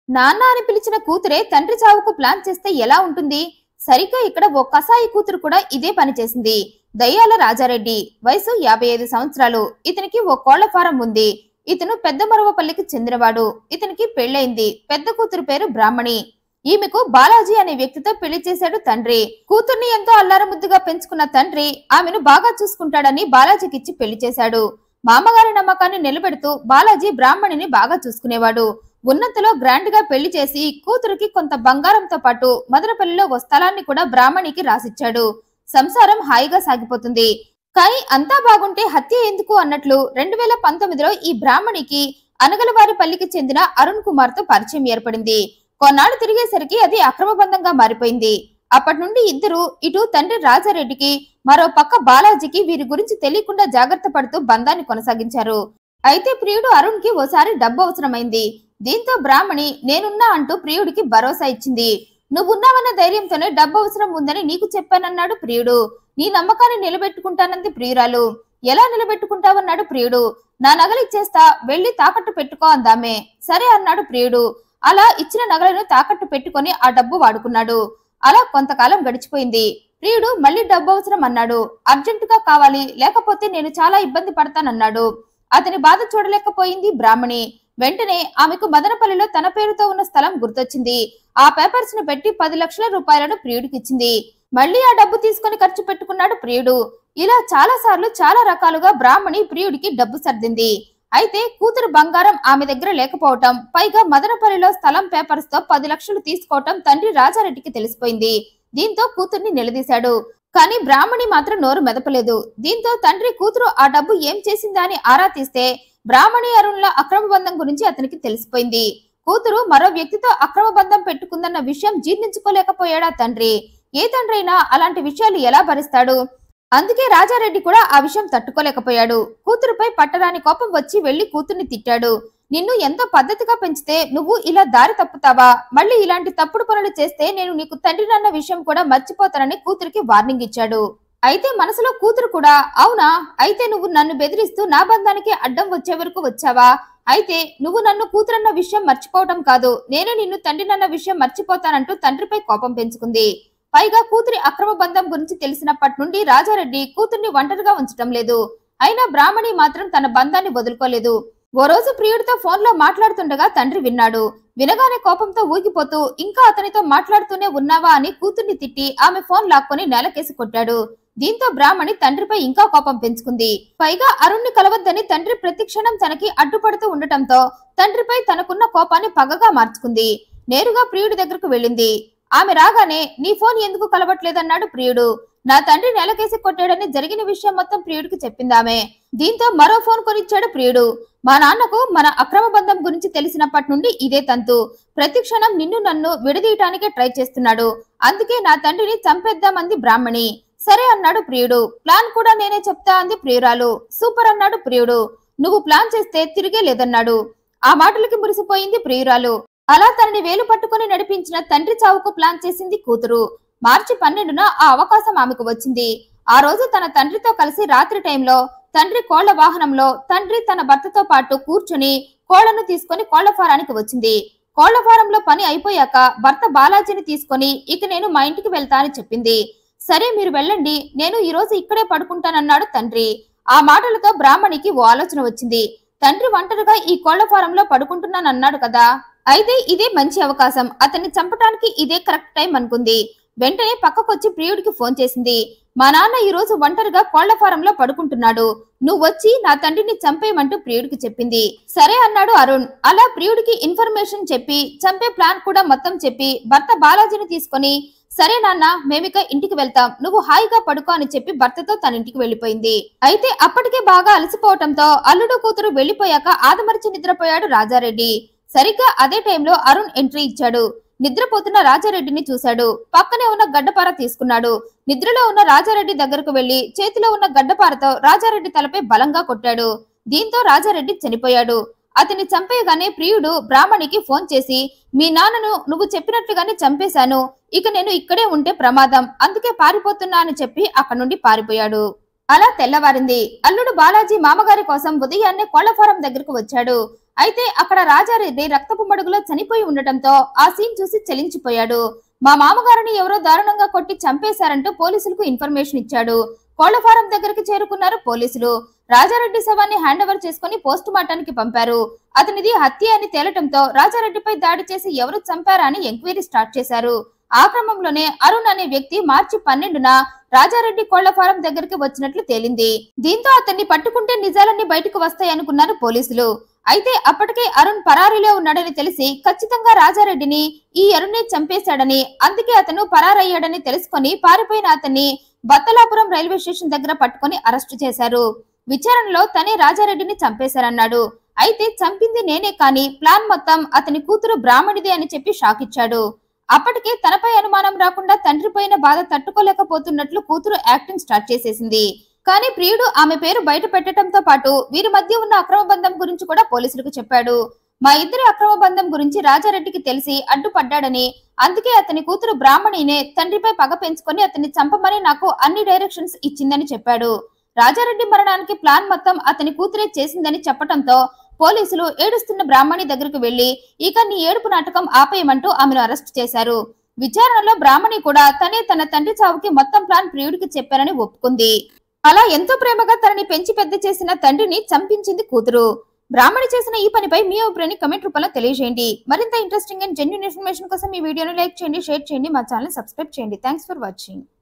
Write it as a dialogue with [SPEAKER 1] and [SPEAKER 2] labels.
[SPEAKER 1] నాన్న అని పిలిచిన కూతురే తండ్రి చావుకు ప్లాన్ చేస్తే ఎలా ఉంటుంది సరిగ్గా ఇక్కడ ఓ కసాయి కూతురు కూడా ఇదే పని చేసింది దయ్యాల రాజారెడ్డి వయసు యాభై ఐదు సంవత్సరాలు ఇతనికి ఓ కోళ్ల ఫారం ఉంది ఇతను పెద్ద మరవపల్లికి చెందినవాడు ఇతనికి పెళ్ళైంది పెద్ద కూతురు పేరు బ్రాహ్మణి ఈమెకు బాలాజీ అనే వ్యక్తితో పెళ్లి చేశాడు తండ్రి కూతుర్ని ఎంతో అల్లారముద్దుగా పెంచుకున్న తండ్రి ఆమెను బాగా చూసుకుంటాడని బాలాజీకిచ్చి పెళ్లి చేశాడు మామగారి నమ్మకాన్ని నిలబెడుతూ బాలాజీ బ్రాహ్మణిని బాగా చూసుకునేవాడు ఉన్నంతలో గ్రాండ్ గా పెళ్లి చేసి కూతురికి కొంత బంగారంతో పాటు మదనపల్లిలో ఓ స్థలాన్ని కూడా బ్రాహ్మణికి రాసిచ్చాడు సంసారం హాయిగా సాగిపోతుంది కానీ అంతా బాగుంటే హత్య ఎందుకు అన్నట్లు రెండు వేల పంతొమ్మిదిలో ఈ బ్రాహ్మణికి అనగలవారిపల్లికి చెందిన అరుణ్ కుమార్ తో పరిచయం ఏర్పడింది కొన్నాళ్ళు తిరిగేసరికి అది అక్రమబంధంగా మారిపోయింది అప్పటి నుండి ఇద్దరు ఇటు తండ్రి రాజారెడ్డికి మరో పక్క బాలాజీకి వీరి గురించి తెలియకుండా జాగ్రత్త పడుతూ బంధాన్ని కొనసాగించారు అయితే ప్రియుడు అరుణ్ కి ఓసారి డబ్బు అవసరమైంది దీంతో బ్రాహ్మణి నేనున్నా అంటూ ప్రియుడికి భరోసా ఇచ్చింది నువ్వున్నావన్న ధైర్యంతోనే డబ్బు అవసరం ఉందని నీకు చెప్పానన్నాడు ప్రియుడు నీ నమ్మకాన్ని నిలబెట్టుకుంటానంది ప్రియురాలు ఎలా నిలబెట్టుకుంటావన్నాడు ప్రియుడు నా నగలు ఇచ్చేస్తా వెళ్లి తాకట్టు పెట్టుకో అందామే సరే అన్నాడు ప్రియుడు అలా ఇచ్చిన నగలను తాకట్టు పెట్టుకొని ఆ డబ్బు వాడుకున్నాడు అలా కొంతకాలం గడిచిపోయింది ప్రియుడు మళ్ళీ డబ్బు అవసరం అన్నాడు అర్జెంటుగా కావాలి లేకపోతే నేను చాలా ఇబ్బంది పడతానన్నాడు అతని బాధ చూడలేకపోయింది బ్రాహ్మణి వెంటనే ఆమెకు మదనపల్లిలో తన పేరుతో ఉన్న స్థలం గుర్తొచ్చింది ఆ పేపర్స్ ను పెట్టి పది లక్షల రూపాయలను ప్రియుడికిచ్చింది మళ్ళీ ఆ డబ్బు తీసుకొని ఖర్చు పెట్టుకున్నాడు ప్రియుడు ఇలా చాలా సార్లు చాలా రకాలుగా బ్రాహ్మణి ప్రియుడికి డబ్బు సర్దింది అయితే కూతురు బంగారం ఆమె దగ్గర లేకపోవటం పైగా మదనపల్లిలో స్థలం పేపర్స్ తో పది లక్షలు తీసుకోవటం తండ్రి రాజారెడ్డికి తెలిసిపోయింది దీంతో కూతుర్ని నిలదీశాడు కానీ బ్రాహ్మణి మాత్రం నోరు మెదపలేదు దీంతో తండ్రి కూతురు ఆ డబ్బు ఏం చేసిందా అని ఆరా తీస్తే బ్రాహ్మణి అరుణ్ల అక్రమ బంధం గురించి అతనికి తెలిసిపోయింది కూతురు మరో వ్యక్తితో అక్రమ బంధం పెట్టుకుందన్న విషయం జీర్ణించుకోలేకపోయాడా తండ్రి ఏ తండ్రైనా అలాంటి విషయాలు ఎలా భరిస్తాడు అందుకే రాజారెడ్డి కూడా ఆ విషయం తట్టుకోలేకపోయాడు కూతురుపై పట్టరాని కోపం వచ్చి వెళ్లి కూతుర్ని తిట్టాడు నిన్ను ఎంతో పద్ధతిగా పెంచితే నువ్వు ఇలా దారి తప్పుతావా మళ్ళీ ఇలాంటి తప్పుడు పనులు చేస్తే నేను నీకు తండ్రినన్న విషయం కూడా మర్చిపోతానని కూతురికి వార్నింగ్ ఇచ్చాడు అయితే మనసులో కూతురు కూడా అవునా అయితే నువ్వు నన్ను బెదిరిస్తూ నా బంధానికి అడ్డం వచ్చే వరకు వచ్చావా అయితే నువ్వు నన్ను కూతురన్న విషయం మర్చిపోవటం కాదు నేనే నిన్ను తండ్రినన్న విషయం మర్చిపోతానంటూ తండ్రిపై కోపం పెంచుకుంది పైగా కూతురి అక్రమ బంధం గురించి తెలిసినప్పటి నుండి రాజారెడ్డి కూతుర్ని ఒంటరిగా ఉంచటం లేదు అయినా బ్రాహ్మణి మాత్రం తన బంధాన్ని వదులుకోలేదు ఓ రోజు ప్రియుడితో ఫోన్లో మాట్లాడుతుండగా తండ్రి విన్నాడు వినగానే కోపంతో ఊగిపోతూ ఇంకా అతనితో మాట్లాడుతూనే ఉన్నావా అని కూతుర్ని తిట్టి ఆమె ఫోన్ లాక్కొని నేలకేసి కొట్టాడు దీంతో బ్రాహ్మణి తండ్రిపై ఇంకా కోపం పెంచుకుంది పైగా అరుణ్ని కలవద్దని తండ్రి ప్రతిక్షణం తనకి అడ్డుపడుతూ ఉండటంతో తండ్రిపై తనకున్న కోపాన్ని పగగా మార్చుకుంది నేరుగా ప్రియుడి దగ్గరకు వెళ్ళింది ఆమె రాగానే నీ ఫోన్ ఎందుకు కలవట్లేదన్నాడు ప్రియుడు నా తండ్రి నెలకేసి కొట్టాడని జరిగిన విషయం మొత్తం ప్రియుడికి చెప్పిందామె దీంతో మరో ఫోన్ కొనిచ్చాడు ప్రియుడు మా నాన్నకు మన అక్రమ బంధం గురించి తెలిసినప్పటి నుండి ఇదే తంతు ప్రతి క్షణం నిన్ను నన్ను విడదీయటానికే ట్రై చేస్తున్నాడు అందుకే నా తండ్రిని చంపేద్దామంది బ్రాహ్మణి సరే అన్నాడు ప్రియుడు ప్లాన్ కూడా నేనే చెప్తా అంది ప్రియురాలు సూపర్ అన్నాడు ప్రియుడు నువ్వు ప్లాన్ చేస్తే తిరిగే లేదన్నాడు ఆ మాటలకి మురిసిపోయింది ప్రియురాలు అలా తనని వేలు పట్టుకుని నడిపించిన తండ్రి చావుకు ప్లాన్ చేసింది కూతురు మార్చి పన్నెండున ఆ అవకాశం ఆమెకు వచ్చింది ఆ రోజు తన తండ్రితో కలిసి రాత్రి టైంలో తండ్రి కోళ్ల వాహనంలో తండ్రి తన భర్తతో పాటు కూర్చుని కోళ్లను తీసుకొని కోళ్ల ఫారానికి వచ్చింది కోళ్ల ఫారంలో పని అయిపోయాక భర్త బాలాజీని తీసుకొని ఇక నేను మా ఇంటికి వెళ్తా అని చెప్పింది సరే మీరు వెళ్ళండి నేను ఈ రోజు ఇక్కడే పడుకుంటానన్నాడు తండ్రి ఆ మాటలతో బ్రాహ్మణికి ఓ ఆలోచన వచ్చింది తండ్రి ఒంటరిగా ఈ కోళ్ల ఫారంలో పడుకుంటున్నానన్నాడు కదా అయితే ఇదే మంచి అవకాశం అతన్ని చంపటానికి ఇదే కరెక్ట్ టైం అనుకుంది వెంటనే పక్కకొచ్చి ప్రియుడికి ఫోన్ చేసింది మా నాన్న ఈ రోజు ఒంటరిగా కోళ్ల ఫారంలో పడుకుంటున్నాడు నువ్వు వచ్చి నా తండ్రిని చంపేయమంటూ ప్రియుడికి చెప్పింది సరే అన్నాడు అరుణ్ అలా ప్రియుడికి ఇన్ఫర్మేషన్ చెప్పి చంపే ప్లాన్ కూడా మొత్తం చెప్పి భర్త బాలాజీని తీసుకొని సరే నాన్న మేమిక ఇంటికి వెళ్తాం నువ్వు హాయిగా పడుకో అని చెప్పి భర్తతో తన ఇంటికి వెళ్లిపోయింది అయితే అప్పటికే బాగా అలసిపోవటంతో అల్లుడు కూతురు వెళ్లిపోయాక ఆదమరిచి నిద్రపోయాడు రాజారెడ్డి సరిగ్గా అదే టైంలో అరుణ్ ఎంట్రీ ఇచ్చాడు నిద్రపోతున్న రాజారెడ్డిని చూశాడు పక్కనే ఉన్న గడ్డపార తీసుకున్నాడు నిద్రలో ఉన్న రాజారెడ్డి దగ్గరకు వెళ్లి చేతిలో ఉన్న గడ్డపారతో రాజారెడ్డి తలపై బలంగా కొట్టాడు దీంతో రాజారెడ్డి చనిపోయాడు అతన్ని చంపేయగానే ప్రియుడు బ్రాహ్మణికి ఫోన్ చేసి మీ నాన్నను నువ్వు చెప్పినట్లుగానే చంపేశాను ఇక నేను ఇక్కడే ఉంటే ప్రమాదం అందుకే పారిపోతున్నా అని చెప్పి అక్కడి నుండి పారిపోయాడు అలా తెల్లవారింది అల్లుడు బాలాజీ మామగారి కోసం ఉదయాన్నే కోళ్ల ఫారం దగ్గరకు వచ్చాడు అయితే అక్కడ రాజారెడ్డి రక్తపు మడుగులో చనిపోయి ఉండటంతో ఆ సీన్ చూసి చలించిపోయాడు మా మామగారిని ఎవరో దారుణంగా కొట్టి చంపేశారంటూ పోలీసులకు ఇన్ఫర్మేషన్ ఇచ్చాడు కోళ్ల ఫారం దగ్గరికి చేరుకున్నారు పోలీసులు రాజారెడ్డి శవాన్ని హ్యాండ్ ఓవర్ చేసుకుని పోస్ట్ మార్టానికి పంపారు అతనిది హత్య అని తేలటంతో రాజారెడ్డిపై దాడి చేసి ఎవరు చంపారా అని ఎంక్వైరీ స్టార్ట్ చేశారు ఆ క్రమంలోనే అరుణ్ అనే వ్యక్తి మార్చి పన్నెండున రాజారెడ్డి కోళ్ల ఫారం దగ్గరికి వచ్చినట్లు తేలింది దీంతో అతన్ని పట్టుకుంటే నిజాలన్నీ బయటకు వస్తాయనుకున్నారు పోలీసులు అయితే అప్పటికే అరుణ్ పరారీలో ఉన్నాడని తెలిసి ఖచ్చితంగా రాజారెడ్డిని ఈ అరుణ్నే చంపేశాడని అందుకే అతను పరారయ్యాడని తెలుసుకొని పారిపోయిన అతన్ని బత్తలాపురం రైల్వే స్టేషన్ దగ్గర పట్టుకొని అరెస్టు చేశారు విచారణలో తనే రాజారెడ్డిని చంపేశారన్నాడు అయితే చంపింది నేనే కాని ప్లాన్ మొత్తం అతని కూతురు బ్రాహ్మణిదే అని చెప్పి షాక్ ఇచ్చాడు అప్పటికే తనపై అనుమానం రాకుండా తండ్రి పైన బాధ తట్టుకోలేకపోతున్నట్లు కూతురు యాక్టింగ్ స్టార్ట్ చేసేసింది కానీ ప్రియుడు ఆమె పేరు బయట పెట్టడంతో పాటు వీరి మధ్య ఉన్న అక్రమ బంధం గురించి కూడా పోలీసులకు చెప్పాడు మా ఇద్దరి అక్రమ బంధం గురించి రాజారెడ్డికి తెలిసి అడ్డుపడ్డాడని అందుకే అతని కూతురు బ్రాహ్మణినే తండ్రిపై పగ పెంచుకొని అతన్ని చంపమని నాకు అన్ని డైరెక్షన్స్ ఇచ్చిందని చెప్పాడు రాజారెడ్డి మరణానికి ప్లాన్ మొత్తం అతని కూతురే చేసిందని చెప్పడంతో పోలీసులు ఏడుస్తున్న బ్రాహ్మణి దగ్గరకు వెళ్లి ఇక నీ ఏడుపు నాటకం ఆపేయమంటూ ఆమెను అరెస్ట్ చేశారు విచారణలో బ్రాహ్మణి కూడా తనే తన తండ్రి చావుకి మొత్తం ప్లాన్ ప్రియుడికి చెప్పారని ఒప్పుకుంది అలా ఎంతో ప్రేమగా తనని పెంచి పెద్ద చేసిన తండ్రిని చంపించింది కూతురు బ్రాహ్మణి చేసిన ఈ పనిపై మీ అభిప్రాయాన్ని కమెంట్ రూపంలో తెలియజేయండి మరింత ఇంట్రెస్టింగ్ అండ్ జెన్యున్ ఇన్ఫర్మేషన్ కోసం ఈ వీడియోని లైక్ చేయండి షేర్ చేయండి మా ఛానల్ సబ్స్క్రైబ్ చేయండి థ్యాంక్స్ ఫర్ వాచింగ్